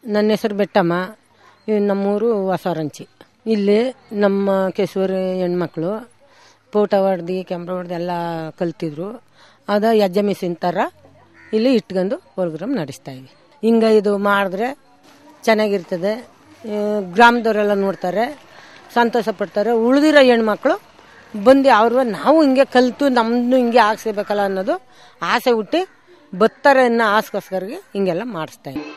ನನ್ನ ಹೆಸರು ಬೆಟ್ಟಮ್ಮ ಇವ್ ನಮ್ಮೂರು ಹೊಸರಂಚಿ ಇಲ್ಲಿ ನಮ್ಮ ಕೆಸುವರಿ ಹೆಣ್ಮಕ್ಳು ಪೋಟ ಹೊಡ್ದು ಕೆಂಬ್ರ ಹೊಡ್ದು ಎಲ್ಲ ಕಲ್ತಿದ್ರು ಅದ ಯಜ್ಜ ಮಿಸಿನ್ ಥರ ಇಲ್ಲಿ ಇಟ್ಕೊಂಡು ಪ್ರೋಗ್ರಾಮ್ ನಡೆಸ್ತಾ ಇದ್ವಿ ಹಿಂಗೆ ಇದು ಮಾಡಿದ್ರೆ ಚೆನ್ನಾಗಿರ್ತದೆ ಆ, ಗ್ರಾಮದವರೆಲ್ಲ ನೋಡ್ತಾರೆ ಸಂತೋಷ ಪಡ್ತಾರೆ ಉಳಿದಿರೋ ಹೆಣ್ಮಕ್ಳು ಬಂದು ಅವರು ನಾವು ಹಿಂಗೆ ಕಲಿತು ನಮ್ಮನ್ನು ಹಿಂಗೆ ಆಗ್ಸಬೇಕಲ್ಲ ಅನ್ನೋದು ಆಸೆ ಹುಟ್ಟಿ ಬತ್ತಾರೆ ಅನ್ನೋ ಆಸೆಗೋಸ್ಕರಗೆ ಹಿಂಗೆಲ್ಲ ಮಾಡಿಸ್ತಾ ಇದ್ವಿ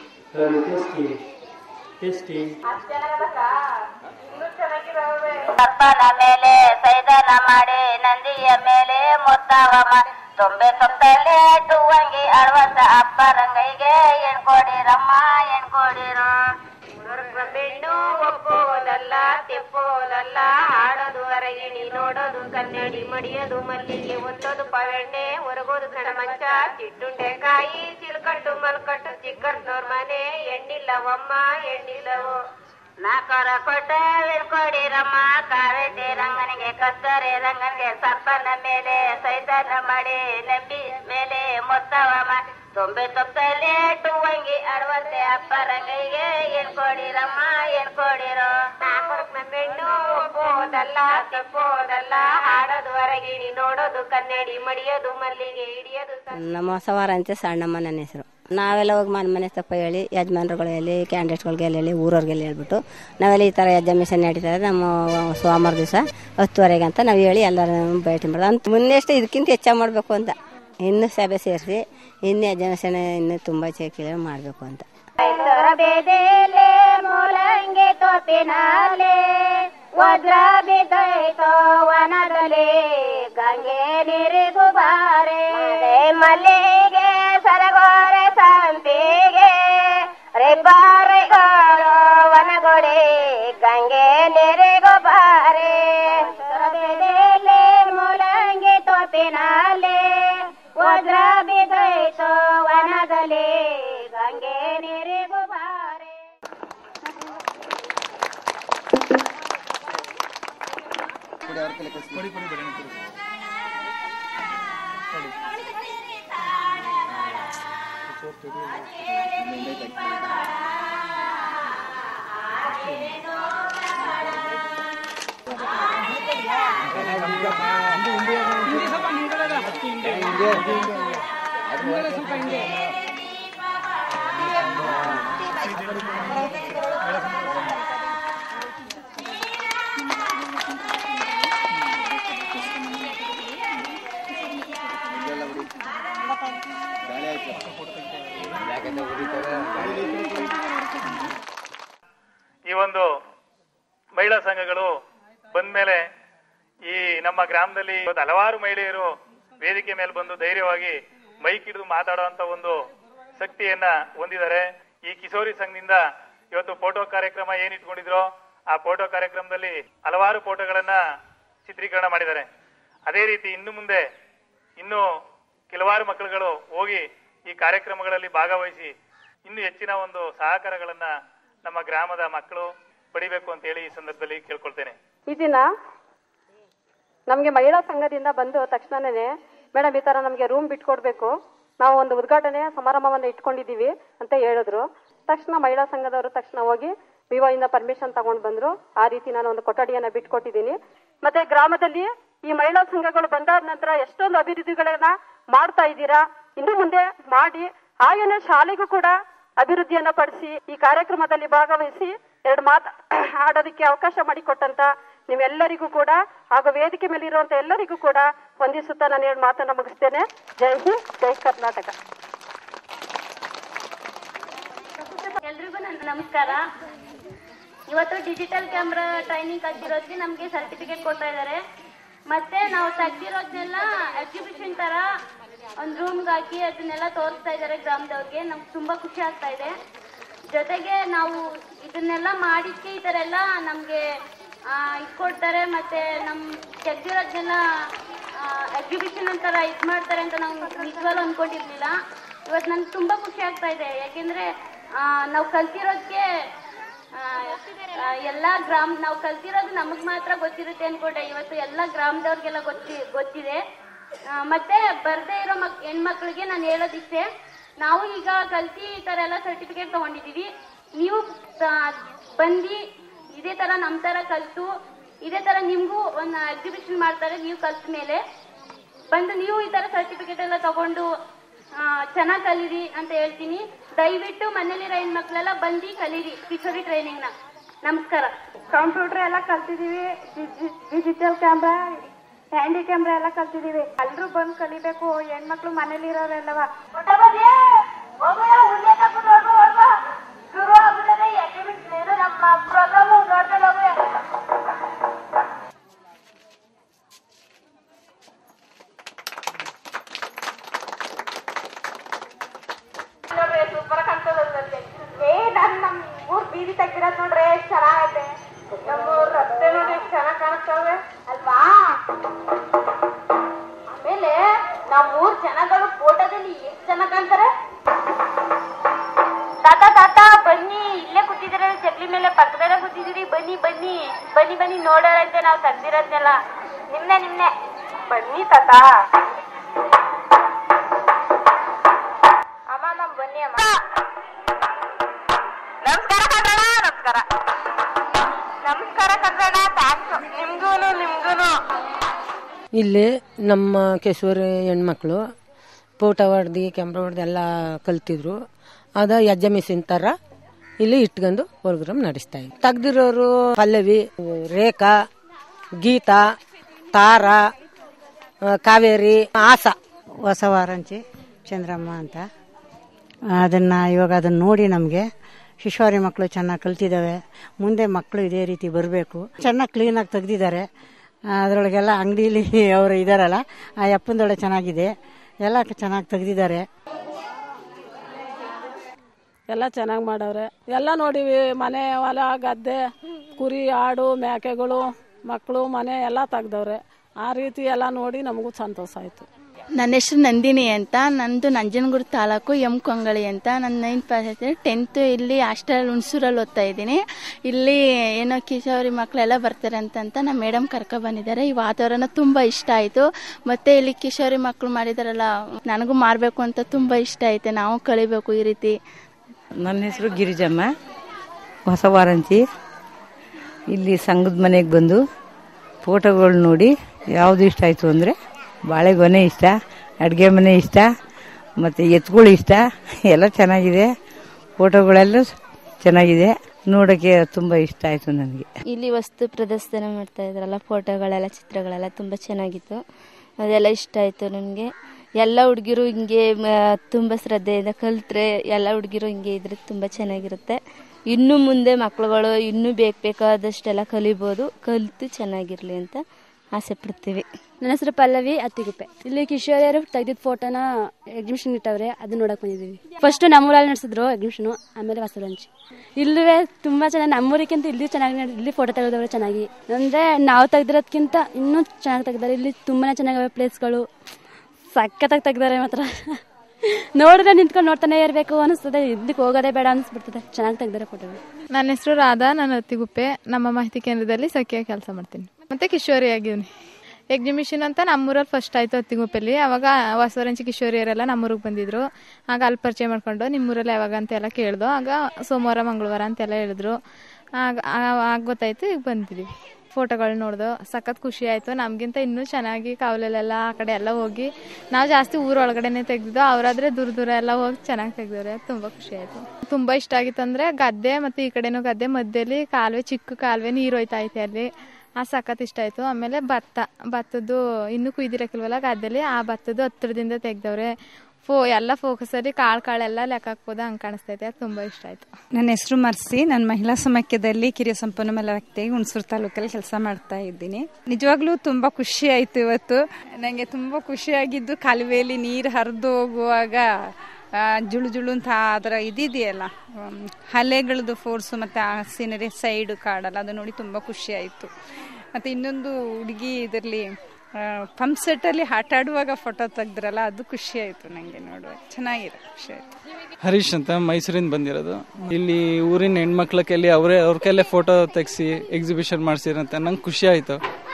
ಅಪ್ಪನ ಮೇಲೆ ಸೈದನ ಮಾಡಿ ನಂದಿಯ ಮೇಲೆ ಮೊತ್ತವ ಮಾಡಿ ತೊಂಬೆ ತೊಂಬಲೆ ಟುವಂಗಿ ಅಳವತ್ತ ಅಪ್ಪರಂಗೈಗೆ ಎಣ್ಕೊಡಿರಮ್ಮ ಎಣ್ಕೊಡಿರು ಬೆಣ್ಣು ಒಪ್ಪೋದಲ್ಲ ತೆಪ್ಪೋದಲ್ಲ ಹಾಡೋದು ಹೊರಗಿಣಿ ನೋಡೋದು ಕನ್ನಡಿ ಮಡಿಯೋದು ಮಲ್ಲಿಗೆ ಒತ್ತೋದು ಪವೆಣ್ಣೆ ಹೊರಗೋದು ಗಣ ಮಂಚ ಚಿಟ್ಟುಂಡೆ ಕಾಯಿ ಚಿಲ್ಕಟ್ಟು ಮಲ್ಕಟ್ಟು ಚಿಕ್ಕಟ್ನೋರ್ ಮನೆ ಎಣ್ಣಿಲ್ಲವಮ್ಮ ಎಣ್ಣಿಲ್ಲವು ನಾಕರ ಕೊಟ್ಟ ಕೊಡಿರಮ್ಮ ಕಾವೇಟಿ ರಂಗನಿಗೆ ಕಸ್ತರೆ ರಂಗನಿಗೆ ಸರ್ಪನ ಮೇಲೆ ಸೈತನ ಮಾಡಿ ನಂಬಿ ಮೇಲೆ ಮೊತ್ತವ ಮಾಡಿ ತೊಂಬೆ ತೊಂಬಲೆ ಟುವಂಗಿ ಅಡವಂತೆ ಅಪ್ಪ ರಂಗೈಗೆ ಏನ್ ಕೊಡಿರಮ್ಮ ಏನ್ ಕೊಡಿರೋ ನಾಲ್ಕು ಬೆಣ್ಣು ಒಪ್ಪೋದಲ್ಲ ತೆಪ್ಪೋದಲ್ಲ ಹಾಡೋದು ಹೊರಗಿಣಿ ನೋಡೋದು ಕನ್ನಡಿ ಮಡಿಯೋದು ಮಲ್ಲಿಗೆ ಹಿಡಿಯೋದು ನಮ್ಮ ಸವಾರ ಅಂತ ಸಣ್ಣಮ್ಮ ನನ್ನ ಹೆಸರು ನಾವೆಲ್ಲ ಹೋಗಿ ಮನೆ ಮನೆ ತಪ್ಪ ಹೇಳಿ ಯಜಮಾನ್ರುಗಳು ಹೇಳಿ ಕ್ಯಾಂಡಿಡೇಟ್ಗಳಿಗೆಲ್ಲ ಹೇಳಿ ಊರವ್ರಿಗೆಲ್ಲ ಹೇಳ್ಬಿಟ್ಟು ನಾವೆಲ್ಲ ಈ ಥರ ಯಜ್ಜ ಮಿಷನ್ ನಡೀತಾ ಇದೆ ನಮ್ಮ ಸೋಮವಾರ ದಿವಸ ಹತ್ತುವರೆಗೆ ಅಂತ ನಾವು ಹೇಳಿ ಎಲ್ಲರೂ ಭೇಟಿ ಮಾಡೋದು ಅಂತ ಮುನ್ನೆಷ್ಟು ಇದಕ್ಕಿಂತ ಹೆಚ್ಚಾಗಿ ಮಾಡಬೇಕು ಅಂತ ಇನ್ನೂ ಸಭೆ ಸೇರಿಸಿ ಇನ್ನು ಯಜ್ಜ ಮಿಷನ್ ಇನ್ನೂ ತುಂಬ ಚೇಕಿ ಮಾಡಬೇಕು ಅಂತ ಬೇದೆಲೆ ಮೂಲಂಗೆ ತೋಪಿನಾಲೆ ವಜ್ರ ಬಿದ್ದೈತೋ ವನದಲ್ಲಿ ಗಂಗೆ ನೀರಿಗೂ ಬಾರೆ ಮಲ್ಲಿಗೆ ಸರಗೋರೆ ಸಂಪಿಗೆ ರೆಬ್ಬಾರೆಗಾರೋ ವನಗೊಡೆ ಗಂಗೆ ನೀರಿಗೂ ಬಾರೆ ಬೇದೆಲೆ ಮೂಲಂಗೆ ತೋಪಿನಾಲೆ ವಜ್ರ ಬಿದ್ದೈತೋ ವನದಲ್ಲಿ ಗಂಗೆ ನೀರಿಗೂ ಬಾರೆ ಈ ಒಂದು ಮಹಿಳಾ ಸಂಘಗಳು ಬಂದ್ಮೇಲೆ ಈ ನಮ್ಮ ಗ್ರಾಮದಲ್ಲಿ ಇವತ್ತು ಹಲವಾರು ಮಹಿಳೆಯರು ವೇದಿಕೆ ಮೇಲೆ ಬಂದು ಧೈರ್ಯವಾಗಿ ಮೈಕ್ ಹಿಡಿದು ಮಾತಾಡುವಂತ ಒಂದು ಶಕ್ತಿಯನ್ನ ಹೊಂದಿದ್ದಾರೆ ಈ ಕಿಶೋರಿ ಸಂಘದಿಂದ ಇವತ್ತು ಫೋಟೋ ಕಾರ್ಯಕ್ರಮ ಏನ್ ಇಟ್ಕೊಂಡಿದ್ರೋ ಆ ಫೋಟೋ ಕಾರ್ಯಕ್ರಮದಲ್ಲಿ ಹಲವಾರು ಫೋಟೋಗಳನ್ನ ಚಿತ್ರೀಕರಣ ಮಾಡಿದ್ದಾರೆ ಅದೇ ರೀತಿ ಇನ್ನು ಮುಂದೆ ಇನ್ನು ಕೆಲವಾರು ಮಕ್ಕಳುಗಳು ಹೋಗಿ ಈ ಕಾರ್ಯಕ್ರಮಗಳಲ್ಲಿ ಭಾಗವಹಿಸಿ ಇನ್ನು ಹೆಚ್ಚಿನ ಒಂದು ಸಹಕಾರಗಳನ್ನ ನಮ್ಮ ಗ್ರಾಮದ ಮಕ್ಕಳು ಪಡಿಬೇಕು ಅಂತ ಹೇಳಿ ಈ ಸಂದರ್ಭದಲ್ಲಿ ಕೇಳ್ಕೊಳ್ತೇನೆ ಈ ದಿನ ನಮಗೆ ಮಹಿಳಾ ಸಂಘದಿಂದ ಬಂದು ತಕ್ಷಣನೇ ಮೇಡಮ್ ಈ ತರ ನಮಗೆ ರೂಮ್ ಬಿಟ್ಕೊಡ್ಬೇಕು ನಾವು ಒಂದು ಉದ್ಘಾಟನೆ ಸಮಾರಂಭವನ್ನು ಇಟ್ಕೊಂಡಿದ್ದೀವಿ ಅಂತ ಹೇಳಿದ್ರು ತಕ್ಷಣ ಮಹಿಳಾ ಸಂಘದವರು ತಕ್ಷಣ ಹೋಗಿ ವಿವೋ ಇಂದ ಪರ್ಮಿಷನ್ ತಗೊಂಡು ಬಂದ್ರು ಆ ರೀತಿ ನಾನು ಒಂದು ಕೊಠಡಿಯನ್ನ ಬಿಟ್ಕೊಟ್ಟಿದ್ದೀನಿ ಮತ್ತೆ ಗ್ರಾಮದಲ್ಲಿ ಈ ಮಹಿಳಾ ಸಂಘಗಳು ಬಂದಾದ ನಂತರ ಎಷ್ಟೊಂದು ಅಭಿವೃದ್ಧಿಗಳನ್ನ ಮಾಡ್ತಾ ಇದ್ದೀರಾ ಇನ್ನು ಮುಂದೆ ಮಾಡಿ ಹಾಗೇನೆ ಶಾಲೆಗೂ ಕೂಡ ಅಭಿವೃದ್ಧಿಯನ್ನ ಪಡಿಸಿ ಈ ಕಾರ್ಯಕ್ರಮದಲ್ಲಿ ಭಾಗವಹಿಸಿ ಎರಡು ಮಾತು ಆಡೋದಕ್ಕೆ ಅವಕಾಶ ಮಾಡಿಕೊಟ್ಟಂತ ನೀವೆಲ್ಲರಿಗೂ ಕೂಡ ಹಾಗೂ ವೇದಿಕೆ ಮೇಲೆ ಇರುವಂತ ಎಲ್ಲರಿಗೂ ಕೂಡ ವಂದಿಸುತ್ತಾ ನಾನು ಎರಡು ಮಾತನ್ನ ಮುಗಿಸ್ತೇನೆ ಜೈ ಹಿಂದ್ ಜೈ ಕರ್ನಾಟಕ ಎಲ್ರಿಗೂ ನನ್ನ ನಮಸ್ಕಾರ ಇವತ್ತು ಡಿಜಿಟಲ್ ಕ್ಯಾಮ್ರಾ ಟ್ರೈನಿಂಗ್ ಕಲ್ತಿರೋದಕ್ಕೆ ನಮಗೆ ಸರ್ಟಿಫಿಕೇಟ್ ಕೊಡ್ತಾ ಇದ್ದಾರೆ ಮತ್ತೆ ನಾವು ತೆಗ್ದಿರೋದನ್ನೆಲ್ಲ ಎಕ್ಸಿಬಿಷನ್ ತರ ಒಂದು ರೂಮ್ಗೆ ಹಾಕಿ ಅದನ್ನೆಲ್ಲ ತೋರಿಸ್ತಾ ಇದ್ದಾರೆ ಗ್ರಾಮದವ್ರಿಗೆ ನಮ್ಗೆ ತುಂಬಾ ಖುಷಿ ಆಗ್ತಾ ಇದೆ ಜೊತೆಗೆ ನಾವು ಇದನ್ನೆಲ್ಲ ಮಾಡಿದ್ಕೆ ಈ ಥರ ಎಲ್ಲ ನಮಗೆ ಇಟ್ಕೊಡ್ತಾರೆ ಮತ್ತೆ ನಮ್ಮ ತೆಗ್ದಿರೋದನ್ನೆಲ್ಲ ಎಕ್ಸಿಬಿಷನ್ ಅಂತಾರ ಇದು ಮಾಡ್ತಾರೆ ಅಂತ ನಾವು ನಿಜವಾಗ್ಲೂ ಅನ್ಕೊಂಡಿರ್ಲಿಲ್ಲ ಇವತ್ತು ನನ್ಗೆ ತುಂಬಾ ಖುಷಿ ಆಗ್ತಾ ಇದೆ ಯಾಕೆಂದ್ರೆ ಆ, ನಾವು ಕಲ್ತಿರೋದಕ್ಕೆ ಆ, ಆ, ಎಲ್ಲಾ ಗ್ರಾಮ ನಾವು ಕಲ್ತಿರೋದು ನಮಗ್ ಮಾತ್ರ ಗೊತ್ತಿರುತ್ತೆ ಅನ್ಕೊಂಡೆ ಇವತ್ತು ಎಲ್ಲಾ ಗ್ರಾಮದವ್ರಿಗೆಲ್ಲ ಗೊತ್ತಿ ಗೊತ್ತಿದೆ ಆ, ಮತ್ತೆ ಬರ್ದೇ ಇರೋ ಮಕ್ ಹೆಣ್ಮಕ್ಳಿಗೆ ನಾನು ಹೇಳೋದಿಷ್ಟೇ ನಾವು ಈಗ ಕಲ್ತಿ ಈ ತರ ಎಲ್ಲ ಸರ್ಟಿಫಿಕೇಟ್ ತಗೊಂಡಿದೀವಿ ನೀವು ತ- ಬಂದು ಇದೇ ತರ ನಮ್ ತರ ಕಲ್ತು ಇದೇ ತರ ನಿಮ್ಗೂ ಒಂದು ಎಕ್ಸಿಬಿಷನ್ ಮಾಡ್ತಾರೆ ನೀವು ಕಲ್ತ ಮೇಲೆ ಬಂದು ನೀವು ಈ ತರ ಸರ್ಟಿಫಿಕೇಟ್ ಎಲ್ಲ ತಗೊಂಡು ಚೆನ್ನಾಗಿ ಕಲೀರಿ ಅಂತ ಹೇಳ್ತೀನಿ ದಯವಿಟ್ಟು ಮನೇಲಿರೋ ಹೆಣ್ಮಕ್ಳೆಲ್ಲ ಬಂದು ಕಲೀರಿ ಕಿಶೋರಿ ಟ್ರೈನಿಂಗ್ ನ ನಮಸ್ಕಾರ ಕಂಪ್ಯೂಟರ್ ಎಲ್ಲ ಕಲ್ತಿದೀವಿ ಡಿಜಿಟಲ್ ಕ್ಯಾಮ್ರಾ ಹ್ಯಾಂಡಿ ಕ್ಯಾಮ್ರಾ ಎಲ್ಲ ಕಲ್ತಿದೀವಿ ಎಲ್ರು ಬಂದ್ ಕಲಿಬೇಕು ಹೆಣ್ಮಕ್ಳು ಮನೇಲಿ ಇರೋರೆಲ್ಲವ ನಮ್ಮ ಪ್ರೋಗ್ರಾಮ್ ನೋಡ್ಕೊಂಡು ಹೋಗ್ರಿ ನೋಡ್ರಿ ಸೂಪರ್ ಕಾಣ್ತದೆ ಏ ನನ್ ನಮ್ ಊರ್ ಬೀದಿ ತೆಗ್ದಿರೋದ್ ನೋಡ್ರಿ ಎಷ್ಟ್ ಚೆನ್ನಾಗೈತೆ ನಮ್ಮೂರ್ ರಸ್ತೆ ನೋಡಿ ಎಷ್ಟ್ ಚೆನ್ನಾಗ್ ಕಾಣಿಸ್ತವೆ ಅಲ್ವಾ ಆಮೇಲೆ ನಮ್ ಊರ್ ಜನಗಳು ಫೋಟೋದಲ್ಲಿ ಎಷ್ಟ್ ಚೆನ್ನಾಗ್ ಕಾಣ್ತಾರೆ ತಾತ ತಾತ ಬನ್ನಿ ಇಲ್ಲೇ ಕೂತಿದ್ರೆ ಚಕ್ಲಿ ಮೇಲೆ ಪಕ್ಕದಲ್ಲೇ ಕೂತಿದ್ದೀರಿ ಬನ್ನಿ ಬನ್ನಿ ಬನ್ನಿ ಬನ್ನಿ ನೋಡೋರಂತೆ ನಾವು ತೆಗ್ದಿರೋದ್ನೆಲ್ಲ ನಿಮ್ನೆ ನಿಮ್ನೆ ಬನ್ನಿ ತಾತ ಅಮ್ಮ ಅಮ್ಮ ಬನ್ನಿ ಅಮ್ಮ ನಮಸ್ಕಾರ ಕಣ್ರಣ್ಣ ನಮಸ್ಕಾರ ನಮಸ್ಕಾರ ಕಣ್ರಣ್ಣ ಥ್ಯಾಂಕ್ಸ್ ನಿಮ್ಗೂನು ನಿಮ್ಗೂನು ಇಲ್ಲಿ ನಮ್ಮ ಕೆಸೂರು ಹೆಣ್ಮಕ್ಳು ಫೋಟೋ ಹೊಡ್ದು ಕ್ಯಾಮ್ರಾ ಹೊಡ್ದು ಎಲ್ಲ ಕಲ್ತಿದ್ರು ಅದ ಯಜ್ಜ ಮಿಷಿನ್ ಥರ ಇಲ್ಲಿ ಇಟ್ಕೊಂಡು ಪ್ರೋಗ್ರಾಮ್ ನಡೆಸ್ತಾ ಇದ್ವಿ ತೆಗ್ದಿರೋರು ಪಲ್ಲವಿ ರೇಖಾ ಗೀತಾ ತಾರ ಆ, ಕಾವೇರಿ ಆಸ ಹೊಸ ವಾರಂಚಿ ಚಂದ್ರಮ್ಮ ಅಂತ ಅದನ್ನು ಇವಾಗ ಅದನ್ನು ನೋಡಿ ನಮಗೆ ಶಿಶುವಾರಿ ಮಕ್ಕಳು ಚೆನ್ನಾಗಿ ಕಲ್ತಿದ್ದಾವೆ ಮುಂದೆ ಮಕ್ಕಳು ಇದೇ ರೀತಿ ಬರಬೇಕು ಚೆನ್ನಾಗಿ ಕ್ಲೀನಾಗಿ ತೆಗ್ದಿದ್ದಾರೆ ಅದರೊಳಗೆಲ್ಲ ಅಂಗಡೀಲಿ ಅವರು ಇದ್ದಾರಲ್ಲ ಆ ಅಪ್ಪಂದೊಳೆ ಚೆನ್ನಾಗಿದೆ ಎಲ್ಲ ಚೆನ್ನಾಗಿ ತೆಗ್ದಿದ್ದಾರೆ ಎಲ್ಲ ಚೆನ್ನಾಗಿ ಮಾಡವ್ರೆ ಎಲ್ಲ ನೋಡಿವಿ ಮನೆ ಹೊಲ ಗದ್ದೆ ಕುರಿ ಆಡು ಮೇಕೆಗಳು ಮಕ್ಕಳು ಮನೆ ಎಲ್ಲ ತೆಗ್ದವ್ರೆ ಆ ರೀತಿ ಎಲ್ಲ ನೋಡಿ ನಮಗೂ ಸಂತೋಷ ಆಯಿತು ನನ್ನ ಹೆಸರು ನಂದಿನಿ ಅಂತ ನಂದು ನಂಜನಗೂಡು ತಾಲೂಕು ಎಂ ಕೊಂಗಳಿ ಅಂತ ನನ್ನ ನೈನ್ ಪಾಸ್ ಟೆಂತ್ ಇಲ್ಲಿ ಹಾಸ್ಟೆಲ್ ಹುಣಸೂರಲ್ಲಿ ಓದ್ತಾ ಇದ್ದೀನಿ ಇಲ್ಲಿ ಏನೋ ಕಿಶೋರಿ ಮಕ್ಕಳೆಲ್ಲ ಬರ್ತಾರೆ ಅಂತಂತ ನಮ್ಮ ಮೇಡಮ್ ಕರ್ಕೊ ಬಂದಿದ್ದಾರೆ ಈ ವಾತಾವರಣ ತುಂಬ ಇಷ್ಟ ಆಯಿತು ಮತ್ತೆ ಇಲ್ಲಿ ಕಿಶೋರಿ ಮಕ್ಕಳು ಮಾಡಿದಾರಲ್ಲ ನನಗೂ ಮಾಡಬೇಕು ಅಂತ ತುಂಬ ಇಷ್ಟ ಐತೆ ನಾವು ಕಲಿಬೇಕು ಈ ರೀತಿ ನನ್ನ ಹೆಸರು ಗಿರಿಜಮ್ಮ ಹೊಸ ವಾರಂತಿ ಇಲ್ಲಿ ಸಂಘದ ಮನೆಗೆ ಬಂದು ಫೋಟೋಗಳು ನೋಡಿ ಯಾವುದು ಇಷ್ಟ ಆಯಿತು ಅಂದರೆ ಬಾಳೆಗೊನೆ ಇಷ್ಟ ಅಡುಗೆ ಮನೆ ಇಷ್ಟ ಮತ್ತು ಎತ್ತುಗಳು ಇಷ್ಟ ಎಲ್ಲ ಚೆನ್ನಾಗಿದೆ ಫೋಟೋಗಳೆಲ್ಲ ಚೆನ್ನಾಗಿದೆ ನೋಡೋಕ್ಕೆ ತುಂಬ ಇಷ್ಟ ಆಯಿತು ನನಗೆ ಇಲ್ಲಿ ವಸ್ತು ಪ್ರದರ್ಶನ ಮಾಡ್ತಾ ಇದ್ರಲ್ಲ ಫೋಟೋಗಳೆಲ್ಲ ಚಿತ್ರಗಳೆಲ್ಲ ತುಂಬ ಚೆನ್ನಾಗಿತ್ತು ಅದೆಲ್ಲ ಇಷ್ಟ ಆಯಿತು ನನಗೆ ಎಲ್ಲ ಹುಡುಗಿರು ಹಿಂಗೆ ಮ- ತುಂಬ ಶ್ರದ್ಧೆಯಿಂದ ಕಲ್ತ್ರೆ ಎಲ್ಲ ಹುಡುಗಿರು ಹಿಂಗೆ ಇದ್ರೆ ತುಂಬ ಚೆನ್ನಾಗಿರುತ್ತೆ ಇನ್ನು ಮುಂದೆ ಮಕ್ಳುಗಳು ಇನ್ನೂ ಬೇಕು ಬೇಕಾದಷ್ಟೆಲ್ಲ ಕಲಿಬೋದು ಕಲಿತು ಚೆನ್ನಾಗಿರಲಿ ಅಂತ ಆಸೆ ಪಡ್ತೀವಿ ನನ್ನ ಹೆಸರು ಪಲ್ಲವಿ ಅತ್ತಿಗುಪ್ಪೆ ಇಲ್ಲಿ ಕಿಶೋರಿಯರು ತೆಗೆದಿದ್ದ ಫೋಟೋನ ಎಕ್ಸಿಬಿಷನ್ ಇಟ್ಟವ್ರೆ ಅದನ್ನ ನೋಡಕ್ ಬಂದಿದ್ದೀವಿ ಫಸ್ಟ್ ನಮ್ಮೂರಲ್ಲಿ ನಡೆಸಿದ್ರು ಎಕ್ಸಿಬಿಷನ್ ಆಮೇಲೆ ಹೊಸರಂಚಿ ಇಲ್ಲವೇ ತುಂಬಾ ಚೆನ್ನಾಗಿ ನಮ್ಮೂರಿಗಿಂತ ಇಲ್ಲಿ ಚೆನ್ನಾಗಿ ನಡ್- ಇಲ್ಲಿ ಫೋಟೋ ತೆಗೆದವ್ರೆ ಚೆನ್ನಾಗಿ ಅಂದ್ರೆ ನಾವು ತೆಗ್ದಿರೋದ್ಕಿಂತ ಇನ್ನೂ ಚೆನ್ನಾಗಿ ತೆಗ್ದಾರೆ ಇಲ್ಲಿ ತುಂಬಾನೇ ಚೆನ್ನಾಗಿವೆ ಪ್ಲೇಸ್ಗಳು ಸಖತ್ತಾಗಿ ತೆಗ್ದಾರೆ ಮಾತ್ರ ನೋಡಿದ್ರೆ ನಿಂತ್ಕೊಂಡು ನೋಡ್ತಾನೆ ಇರಬೇಕು ಅನಿಸ್ತದೆ ಇದಕ್ಕೆ ಹೋಗೋದೇ ಬೇಡ ಅನಿಸ್ಬಿಡ್ತದೆ ಚೆನ್ನಾಗಿ ತೆಗ್ದಾರೆ ಫೋಟೋ ನನ್ನ ಹೆಸರು ರಾಧಾ ನಾನು ಅತ್ತಿಗುಪ್ಪೆ ನಮ್ಮ ಮಾಹಿತಿ ಕೇಂದ್ರದಲ್ಲಿ ಸಖಿಯಾಗಿ ಕೆಲಸ ಮಾಡ್ತೀನಿ ಮತ್ತೆ ಕಿಶೋರಿ ಆಗಿವ್ನಿ ಎಕ್ಸಿಬಿಷನ್ ಅಂತ ನಮ್ಮೂರಲ್ಲಿ ಫಸ್ಟ್ ಆಯಿತು ಅತ್ತಿಗುಪ್ಪೆಲಿ ಅವಾಗ ಹೊಸವರಂಚಿ ಕಿಶೋರಿಯರೆಲ್ಲ ನಮ್ಮೂರಿಗೆ ಬಂದಿದ್ರು ಆಗ ಅಲ್ಲಿ ಪರಿಚಯ ಮಾಡ್ಕೊಂಡು ನಿಮ್ಮೂರಲ್ಲಿ ಯಾವಾಗ ಅಂತ ಎಲ್ಲ ಕೇಳ್ದು ಆಗ ಸೋಮವಾರ ಮಂಗಳವಾರ ಅಂತೆಲ್ಲ ಹೇಳಿದ್ರು ಆಗ ಆಗ ಗೊತ್ತಾಯ್ತು ಈಗ ಬಂದಿದ್ದೀವಿ ಫೋಟೋಗಳು ನೋಡ್ದು ಸಖತ್ ಖುಷಿ ಆಯಿತು ನಮಗಿಂತ ಇನ್ನೂ ಚೆನ್ನಾಗಿ ಕಾವಲಲ್ಲೆಲ್ಲ ಆ ಕಡೆ ಎಲ್ಲ ಹೋಗಿ ನಾವು ಜಾಸ್ತಿ ಊರೊಳಗಡೆನೆ ತೆಗ್ದಿದ್ದು ಅವರಾದ್ರೆ ದೂರ ದೂರ ಎಲ್ಲ ಹೋಗಿ ಚೆನ್ನಾಗಿ ತೆಗ್ದವ್ರೆ ತುಂಬ ಖುಷಿ ಆಯಿತು ತುಂಬ ಇಷ್ಟ ಆಗಿತ್ತು ಅಂದರೆ ಗದ್ದೆ ಮತ್ತು ಈ ಕಡೆನೂ ಗದ್ದೆ ಮಧ್ಯದಲ್ಲಿ ಕಾಲುವೆ ಚಿಕ್ಕ ಕಾಲುವೆ ನೀರು ಹೋಯ್ತಾ ಐತೆ ಅಲ್ಲಿ ಆ ಸಖತ್ ಇಷ್ಟ ಆಯಿತು ಆಮೇಲೆ ಭತ್ತ ಭತ್ತದ್ದು ಇನ್ನೂ ಕುಯ್ದಿರಕ್ಕಿಲ್ವಲ್ಲ ಗದ್ದೆಲಿ ಆ ಭತ್ತದ್ದು ಹತ್ತಿರದಿಂದ ತೆಗ್ದವ್ರೆ ಫೋ ಎಲ್ಲ ಫೋಕಸಲ್ಲಿ ಕಾಳು ಕಾಳೆಲ್ಲ ಲೆಕ್ಕ ಹಾಕ್ಬೋದು ಹಂಗೆ ಕಾಣಿಸ್ತೈತೆ ಅದು ತುಂಬ ಇಷ್ಟ ಆಯಿತು ನನ್ನ ಹೆಸರು ಮರ್ಸಿ ನಾನು ಮಹಿಳಾ ಸಮಾಖ್ಯದಲ್ಲಿ ಕಿರಿಯ ಸಂಪನ್ಮೂಲ ವ್ಯಕ್ತಿಯಾಗಿ ಹುಣಸೂರು ತಾಲೂಕಲ್ಲಿ ಕೆಲಸ ಮಾಡ್ತಾ ಇದ್ದೀನಿ ನಿಜವಾಗ್ಲೂ ತುಂಬ ಖುಷಿ ಆಯಿತು ಇವತ್ತು ನನಗೆ ತುಂಬ ಖುಷಿಯಾಗಿದ್ದು ಕಾಲುವೆಯಲ್ಲಿ ನೀರು ಹರಿದು ಹೋಗುವಾಗ ಆ, ಜುಳು ಜುಳು ಅಂತ ಅದರ ಇದಿದೆಯಲ್ಲ ಹ್ಮ್, ಅಲೆಗಳದ್ದು ಫೋರ್ಸು ಮತ್ತು ಆ ಸೀನರಿ ಸೈಡು ಕಾಡಲ್ಲ ಅದು ನೋಡಿ ತುಂಬ ಖುಷಿ ಆಯಿತು ಮತ್ತು ಇನ್ನೊಂದು ಹುಡುಗಿ ಇದರಲ್ಲಿ ಪಂಪ್ ಸೆಟ್ಟಲ್ಲಿ ಆಟ ಆಡುವಾಗ ಫೋಟೋ ತೆಗ್ದ್ರಲ್ಲ ಅದು ಖುಷಿ ಆಯಿತು ನನಗೆ ನೋಡುವ ಚೆನ್ನಾಗಿದೆ ಖುಷಿ ಆಯಿತು ಹರೀಶ್ ಅಂತ ಮೈಸೂರಿಂದ ಬಂದಿರೋದು ಇಲ್ಲಿ ಊರಿನ ಹೆಣ್ಮಕ್ಳ ಕೈಲಿ ಅವರೇ ಅವ್ರ ಕೈಲೇ ಫೋಟೋ ತೆಗ್ಸಿ ಎಕ್ಸಿಬಿಷನ್ ಮಾಡ್ಸಿರಂತೆ ನಂಗೆ ಖುಷಿ ಆಯಿತು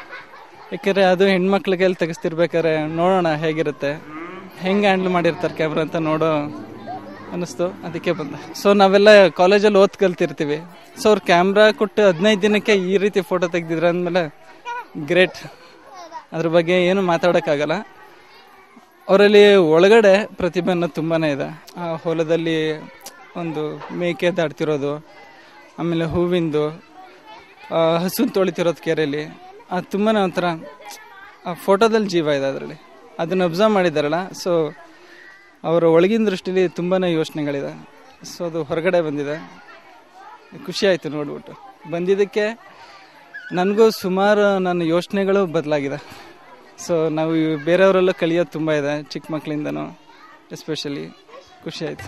ಯಾಕೆಂದರೆ ಅದು ಹೆಣ್ಮಕ್ಳ ಕೈಲಿ ತೆಗೆಸ್ತಿರ್ಬೇಕಾದ್ರೆ ನೋಡೋಣ ಹೇಗಿರುತ್ತೆ ಹೆಂಗೆ ಹ್ಯಾಂಡಲ್ ಮಾಡಿರ್ತಾರೆ ಕ್ಯಾಮ್ರಾ ಅಂತ ನೋಡೋ ಅನ್ನಿಸ್ತು ಅದಕ್ಕೆ ಬಂದೆ ಸೊ ನಾವೆಲ್ಲ ಕಾಲೇಜಲ್ಲಿ ಓದ್ ಕಲ್ತಿರ್ತೀವಿ ಸೊ ಅವ್ರು ಕ್ಯಾಮ್ರಾ ಕೊಟ್ಟು ಹದಿನೈದು ದಿನಕ್ಕೆ ಈ ರೀತಿ ಫೋಟೋ ತೆಗ್ದಿದ್ರೆ ಅಂದಮೇಲೆ ಗ್ರೇಟ್ ಅದ್ರ ಬಗ್ಗೆ ಏನು ಮಾತಾಡೋಕ್ಕಾಗಲ್ಲ ಅವರಲ್ಲಿ ಒಳಗಡೆ ಪ್ರತಿಭೆ ಅನ್ನೋದು ತುಂಬಾ ಇದೆ ಆ ಹೊಲದಲ್ಲಿ ಒಂದು ಮೇಕೆ ದಾಡ್ತಿರೋದು ಆಮೇಲೆ ಹೂವಿಂದು ಆ, ಹಸುನ್ ತೊಳಿತಿರೋದು ಕೆರೆಯಲ್ಲಿ ಅದು ತುಂಬಾ ಒಂಥರ ಆ ಫೋಟೋದಲ್ಲಿ ಜೀವ ಇದೆ ಅದರಲ್ಲಿ ಅದನ್ನು ಅಬ್ಸರ್ವ್ ಮಾಡಿದಾರಲ್ಲ ಸೊ ಅವರ ಒಳಗಿನ ದೃಷ್ಟಿಲಿ ತುಂಬಾ ಯೋಚನೆಗಳಿದೆ ಸೊ ಅದು ಹೊರಗಡೆ ಬಂದಿದೆ ಖುಷಿ ಆಯಿತು ನೋಡ್ಬಿಟ್ಟು ಬಂದಿದ್ದಕ್ಕೆ ನನಗೂ ಸುಮಾರು ನನ್ನ ಯೋಚನೆಗಳು ಬದಲಾಗಿದೆ ಸೊ ನಾವು ಇವ್- ಬೇರೆಯವರೆಲ್ಲ ಕಲಿಯೋದು ತುಂಬ ಇದೆ ಚಿಕ್ಕ ಮಕ್ಕಳಿಂದನೂ ಎಸ್ಪೆಷಲಿ ಖುಷಿ ಆಯಿತು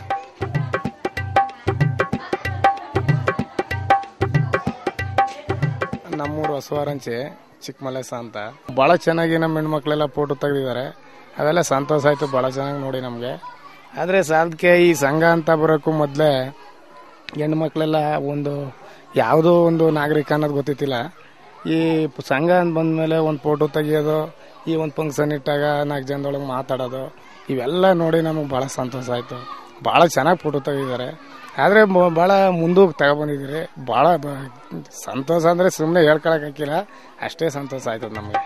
ನಮ್ಮೂರು ಹೊಸವಾರಂಚಿ ಚಿಕ್ಕಮಲೇಸ ಅಂತ ಭಾಳ ಚೆನ್ನಾಗಿ ನಮ್ಮ ಹೆಣ್ಮಕ್ಳೆಲ್ಲ ಫೋಟೋ ತೆಗೆದಿದ್ದಾರೆ ಅವೆಲ್ಲ ಸಂತೋಷ ಆಯಿತು ಭಾಳ ಚೆನ್ನಾಗಿ ನೋಡಿ ನಮಗೆ ಆದರೆ ಸಾಧಕ್ಕೆ ಈ ಸಂಘ ಅಂತ ಬರೋಕ್ಕೂ ಮೊದಲೇ ಹೆಣ್ಮಕ್ಳೆಲ್ಲ ಒಂದು ಯಾವುದೋ ಒಂದು ನಾಗರಿಕ ಅನ್ನೋದು ಗೊತ್ತಿತ್ತಿಲ್ಲ ಈ ಸಂಘ ಅಂತ ಬಂದಮೇಲೆ ಒಂದು ಫೋಟೋ ತೆಗಿಯೋದು ಈ ಒಂದು ಫಂಕ್ಷನ್ ಇಟ್ಟಾಗ ನಾಲ್ಕು ಜನದೊಳಗೆ ಮಾತಾಡೋದು ಇವೆಲ್ಲ ನೋಡಿ ನಮಗೆ ಭಾಳ ಸಂತೋಷ ಆಯಿತು ಭಾಳ ಚೆನ್ನಾಗಿ ಫೋಟೋ ತೆಗಿದ್ದಾರೆ ಆದರೆ ಭಾಳ ಮುಂದೋಗಿ ತಗೊಬಂದಿದ್ದೀರಿ ಭಾಳ ಬ- ಸಂತೋಷ ಅಂದರೆ ಸುಮ್ಮನೆ ಹೇಳ್ಕೊಳಕ್ಕಾಗಿಲ್ಲ ಅಷ್ಟೇ ಸಂತೋಷ ಆಯ್ತದ ನಮಗೆ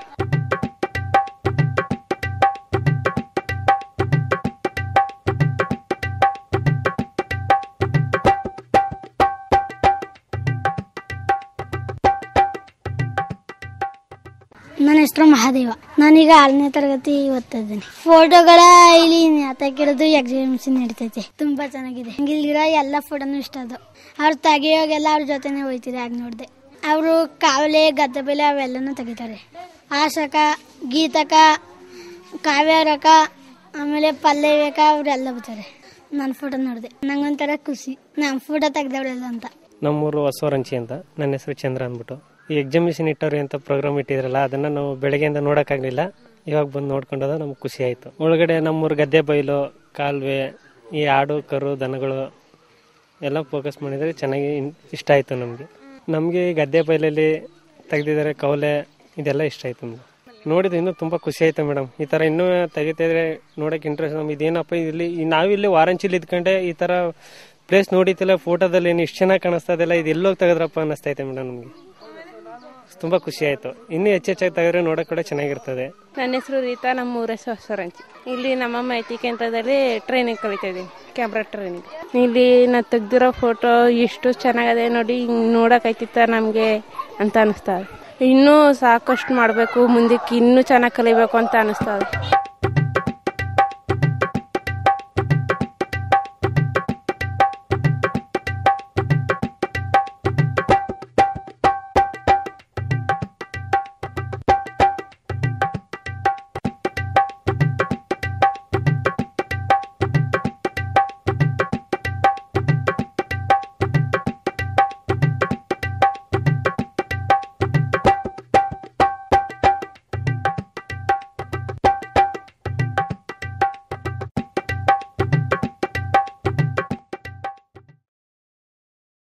ನನ್ನ ಹೆಸರು ಮಹಾದೇವ ನಾನೀಗ ಆರನೇ ತರಗತಿ ಓದ್ತಾ ಇದ್ದೀನಿ ಫೋಟೋಗಳ ಇಲ್ಲಿ ನೇತಾಕಿರೋದು ಎಕ್ಸಿಬಿಷನ್ ನಡೀತೈತೆ ತುಂಬಾ ಚೆನ್ನಾಗಿದೆ ನಂಗೆ ಇಲ್ಲಿರೋ ಎಲ್ಲ ಫೋಟೋನು ಇಷ್ಟ ಅದು ಅವ್ರು ತೆಗಿಯೋಗೆಲ್ಲ ಅವ್ರ ಜೊತೆನೆ ಹೋಯ್ತಿದೆ ಆಗ ನೋಡಿದೆ ಅವರು ಕಾವಲೆ ಗದ್ದೆ ಬೆಲೆ ಅವೆಲ್ಲನೂ ತೆಗಿತಾರೆ ಆಶಕ ಗೀತಕ ಕಾವ್ಯರಕ ಆಮೇಲೆ ಪಲ್ಲವಿಕ ಅವರೆಲ್ಲ ಬರ್ತಾರೆ ನನ್ನ ಫೋಟೋ ನೋಡಿದೆ ನಂಗೊಂಥರ ಖುಷಿ ನಾನು ಫೋಟೋ ತೆಗ್ದವಳೆಲ್ಲ ಅಂತ ನಮ್ಮೂರು ಹೊಸವರಂಚಿ ಅಂತ ನನ್ನ ಹೆಸರು ಚಂದ್ರ ಅಂದ್ಬಿಟ್ಟು ಈ ಎಕ್ಸಿಬಿಷನ್ ಇಟ್ಟವ್ರಿ ಅಂತ ಪ್ರೋಗ್ರಾಮ್ ಇಟ್ಟಿದ್ರಲ್ಲ ಅದನ್ನ ನಾವು ಬೆಳಗ್ಗೆಯಿಂದ ನೋಡೋಕ್ಕಾಗಲಿಲ್ಲ ಇವಾಗ ಬಂದು ನೋಡ್ಕೊಂಡೋದ ನಮ್ಗೆ ಖುಷಿ ಆಯಿತು ಒಳಗಡೆ ನಮ್ಮೂರು ಗದ್ದೆ ಬೈಲು ಕಾಲುವೆ ಈ ಆಡು ಕರು ದನಗಳು ಎಲ್ಲ ಫೋಕಸ್ ಮಾಡಿದರೆ ಚೆನ್ನಾಗಿ ಇನ್- ಇಷ್ಟ ಆಯಿತು ನಮಗೆ ನಮಗೆ ಈ ಗದ್ದೆ ಬೈಲಲ್ಲಿ ತೆಗ್ದಿದ್ದಾರೆ ಕವಲೆ ಇದೆಲ್ಲ ಇಷ್ಟ ಆಯಿತು ನಮ್ಗೆ ನೋಡಿದ್ರೆ ಇನ್ನೂ ತುಂಬ ಖುಷಿ ಆಯ್ತು ಮೇಡಮ್ ಈ ಥರ ಇನ್ನೂ ತೆಗಿತಾ ಇದ್ರೆ ನೋಡೋಕೆ ಇಂಟ್ರೆಸ್ಟ್ ನಮ್ಗೆ ಇದೇನಪ್ಪ ಇಲ್ಲಿ ಈ ನಾವಿಲ್ಲಿ ವಾರಂಚಿಲಿ ಇದ್ಕೊಂಡೆ ಈ ಥರ ಪ್ಲೇಸ್ ನೋಡಿತಿಲ್ಲ ಫೋಟೋದಲ್ಲಿ ಏನು ಇಷ್ಟು ಚೆನ್ನಾಗಿ ಕಾಣಿಸ್ತಾ ಇದೆಲ್ಲ ಇದು ಎಲ್ಲೋಗಿ ತೆಗೆದ್ರಪ್ಪ ಅನ್ನಿಸ್ತೈತೆ ಮೇಡಮ್ ನಮಗೆ ತುಂಬ ಖುಷಿ ಆಯಿತು ಇನ್ನೂ ಹೆಚ್ಚೆಚ್ಚಾಗಿ ತೆಗೆದ್ರೆ ನೋಡೋಕೆ ಕೂಡ ಚೆನ್ನಾಗಿರ್ತದೆ ನನ್ನ ಹೆಸರು ರೀತಾ ನಮ್ಮ ಊರ ಹೊಸರಂಚಿ ಇಲ್ಲಿ ನಮ್ಮ ಮಾಹಿತಿ ಕೇಂದ್ರದಲ್ಲಿ ಟ್ರೈನಿಂಗ್ ಕಲಿತಾ ಇದ್ದೀನಿ ಕ್ಯಾಮ್ರಾ ಟ್ರೈನಿಂಗ್ ಇಲ್ಲಿ ನಾ ತೆಗ್ದಿರೋ ಫೋಟೋ ಎಷ್ಟು ಚೆನ್ನಾಗದೆ ನೋಡಿ ಹಿಂಗ್ ನೋಡೋಕೈತಿತ್ತ ನಮಗೆ ಅಂತ ಅನಿಸ್ತಾ ಇದೆ ಇನ್ನೂ ಸಾಕಷ್ಟು ಮಾಡಬೇಕು ಮುಂದಕ್ಕೆ ಇನ್ನೂ ಚೆನ್ನಾಗಿ ಕಲಿಬೇಕು ಅಂತ ಅನಿಸ್ತಾ ಇದೆ